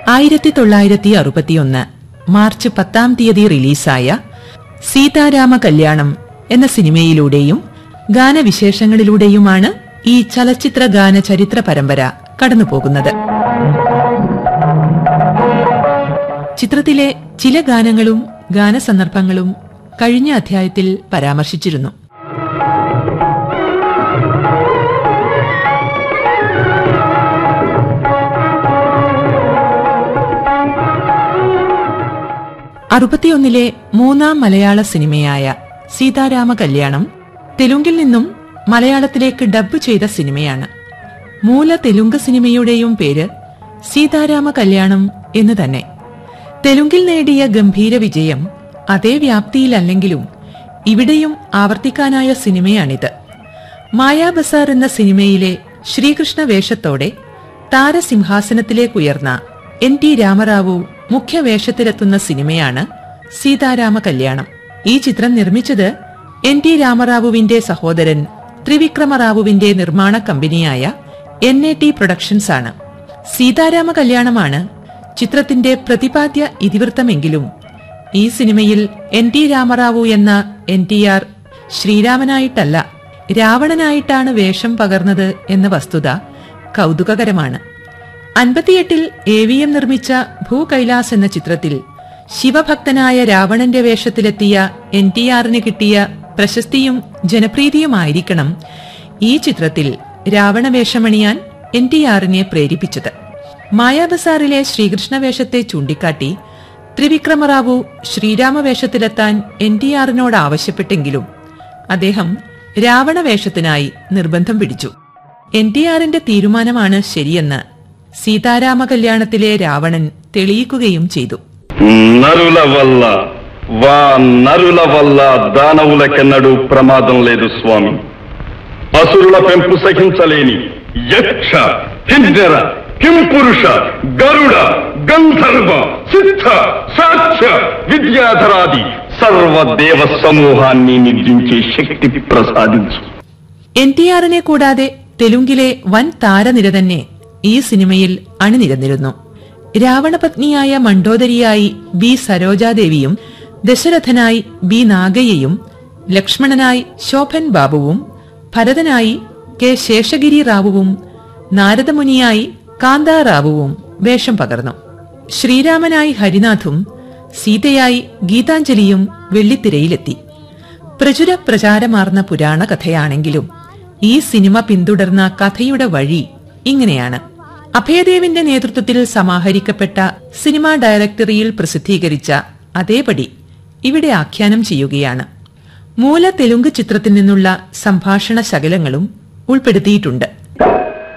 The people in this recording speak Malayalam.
ആയിരത്തി തൊള്ളായിരത്തി അറുപത്തിയൊന്ന് മാർച്ച് പത്താം തീയതി റിലീസായ സീതാരാമ കല്യാണം എന്ന സിനിമയിലൂടെയും ഗാനവിശേഷങ്ങളിലൂടെയുമാണ് ഈ ചലച്ചിത്ര ഗാന ചരിത്ര പരമ്പര കടന്നുപോകുന്നത് ചിത്രത്തിലെ ചില ഗാനങ്ങളും ഗാനസന്ദർഭങ്ങളും കഴിഞ്ഞ അധ്യായത്തിൽ പരാമർശിച്ചിരുന്നു അറുപത്തിയൊന്നിലെ മൂന്നാം മലയാള സിനിമയായ സീതാരാമ കല്യാണം തെലുങ്കിൽ നിന്നും മലയാളത്തിലേക്ക് ഡബ്ബ് ചെയ്ത സിനിമയാണ് മൂല തെലുങ്ക് സിനിമയുടെയും പേര് സീതാരാമ കല്യാണം എന്ന് തന്നെ തെലുങ്കിൽ നേടിയ ഗംഭീര വിജയം അതേ വ്യാപ്തിയിലല്ലെങ്കിലും ഇവിടെയും ആവർത്തിക്കാനായ സിനിമയാണിത് മായാ ബസാർ എന്ന സിനിമയിലെ ശ്രീകൃഷ്ണ വേഷത്തോടെ താരസിംഹാസനത്തിലേക്കുയർന്ന എൻ ടി രാമറാവു മുഖ്യവേഷത്തിലെത്തുന്ന സിനിമയാണ് സീതാരാമ കല്യാണം ഈ ചിത്രം നിർമ്മിച്ചത് എൻ ടി രാമറാവുവിന്റെ സഹോദരൻ ത്രിവിക്രമറാവുവിന്റെ നിർമ്മാണ കമ്പനിയായ എൻ എ ടി പ്രൊഡക്ഷൻസ് ആണ് സീതാരാമ കല്യാണമാണ് ചിത്രത്തിന്റെ പ്രതിപാദ്യ ഇതിവൃത്തമെങ്കിലും ഈ സിനിമയിൽ എൻ ടി രാമറാവു എന്ന എൻ ടി ആർ ശ്രീരാമനായിട്ടല്ല രാവണനായിട്ടാണ് വേഷം പകർന്നത് എന്ന വസ്തുത കൗതുകകരമാണ് അൻപത്തിയെട്ടിൽ എ വി എം നിർമ്മിച്ച ഭൂകൈലാസ് എന്ന ചിത്രത്തിൽ ശിവഭക്തനായ രാവണന്റെ വേഷത്തിലെത്തിയ എൻ ടി ആറിന് കിട്ടിയ പ്രശസ്തിയും ജനപ്രീതിയുമായിരിക്കണം ഈ ചിത്രത്തിൽ രാവണ വേഷമണിയാൻ എൻ ടി ആറിനെ പ്രേരിപ്പിച്ചത് മായാബസാറിലെ ശ്രീകൃഷ്ണ വേഷത്തെ ചൂണ്ടിക്കാട്ടി ത്രിവിക്രമറാവു ശ്രീരാമ വേഷത്തിലെത്താൻ എൻ ടി ആറിനോട് ആവശ്യപ്പെട്ടെങ്കിലും അദ്ദേഹം രാവണ വേഷത്തിനായി നിർബന്ധം പിടിച്ചു എൻ ടി ആറിന്റെ തീരുമാനമാണ് ശരിയെന്ന് സീതാരാമ കല്യാണത്തിലെ രാവണൻ തെളിയിക്കുകയും ചെയ്തു నరుల వల్ల వా నరుల వల్ల దానవులకెన్నడూ ప్రమాదం లేదు స్వామి అసురుల పెంపు సహించలేని యక్ష కిన్నెర కింపురుష గరుడ గంధర్వ సిద్ధ సాక్ష్య విద్యాధరాది సర్వదేవ సమూహాన్ని నిర్జించే శక్తి ప్రసాదించు എൻ ടി ആറിനെ കൂടാതെ തെലുങ്കിലെ വൻ താരനിര തന്നെ ഈ സിനിമയിൽ അണിനിരന്നിരുന്നു രാവണപത്നിയായ മണ്ഡോദരിയായി ബി സരോജാദേവിയും ദശരഥനായി ബി നാഗയ്യയും ലക്ഷ്മണനായി ശോഭൻ ബാബുവും ഭരതനായി കെ ശേഷഗിരി റാവുവും നാരദമുനിയായി കാന്താറാവുവും വേഷം പകർന്നു ശ്രീരാമനായി ഹരിനാഥും സീതയായി ഗീതാഞ്ജലിയും വെള്ളിത്തിരയിലെത്തി പ്രചുര പ്രചാരമാർന്ന പുരാണ കഥയാണെങ്കിലും ഈ സിനിമ പിന്തുടർന്ന കഥയുടെ വഴി ഇങ്ങനെയാണ് അഭയദേവിന്റെ നേതൃത്വത്തിൽ സമാഹരിക്കപ്പെട്ട സിനിമാ ഡയറക്ടറിയിൽ പ്രസിദ്ധീകരിച്ച അതേപടി ഇവിടെ ആഖ്യാനം ചെയ്യുകയാണ് മൂല തെലുങ്ക് ചിത്രത്തിൽ നിന്നുള്ള സംഭാഷണ ശകലങ്ങളും ഉൾപ്പെടുത്തിയിട്ടുണ്ട്